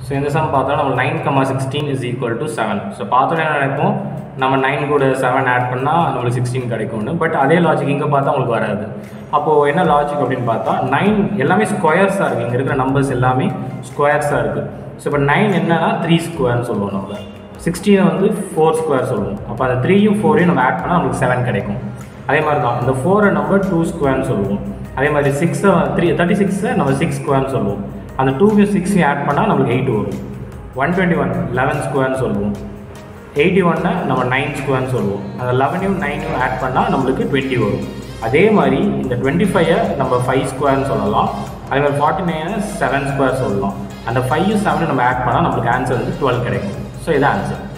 so இந்த sum பார்த்தா நம்ம nine comma sixteen is equal to seven so பார்த்தோன்னே என்ன நினைப்போம் நம்ம நைன் கூட செவன் ஆட் பண்ணால் நம்மளுக்கு சிக்ஸ்டீன் கிடைக்கும்னு பட் அதே லாஜிக் இங்கே பார்த்தா உங்களுக்கு வராது அப்போது என்ன லாஜிக் அப்படின்னு பார்த்தா நைன் எல்லாமே ஸ்கொயர்ஸாக இருக்குது இங்கே இருக்கிற நம்பர்ஸ் எல்லாமே ஸ்கொயர்ஸாக இருக்குது ஸோ இப்போ நைன் என்னன்னா த்ரீ ஸ்கொயர்னு சொல்லுவோம் நம்ம சிக்ஸ்டீனை வந்து ஃபோர் ஸ்கொயர் சொல்லுவோம் அப்போ அந்த த்ரீயும் ஃபோரையும் நம்ம ஆட் பண்ணால் நம்மளுக்கு செவன் கிடைக்கும் அதே மாதிரி தான் இந்த ஃபோரை நம்ம டூ ஸ்கொயர்னு சொல்லுவோம் அதே மாதிரி சிக்ஸை த்ரீ தேர்ட்டி சிக்ஸை நம்ம சிக்ஸ் ஸ்கொயர்னு சொல்லுவோம் அந்த டூவையும் சிக்ஸையும் ஆட் பண்ணால் நம்மளுக்கு எயிட் வரும் ஒன் டுவெண்ட்டி ஒன் லெவன் ஸ்கொயர்னு சொல்லுவோம் எயிட்டி ஒன்னை நம்ம நைன் ஸ்கொயர்னு சொல்லுவோம் அந்த லெவனையும் நைனையும் ஆட் பண்ணால் நம்மளுக்கு டுவெண்ட்டி வரும் அதே மாதிரி இந்த டுவெண்ட்டி ஃபைவை நம்ம ஃபைவ் ஸ்கொயர்னு சொல்லலாம் அதே மாதிரி ஃபார்ட்டி நைனை செவன் ஸ்கொயர் சொல்லலாம் அந்த ஃபைவ் செவனை நம்ம ஆட் பண்ணால் நம்மளுக்கு ஆன்சர் வந்து டுவெல் கிடைக்கும் ஸோ இது ஆன்சர்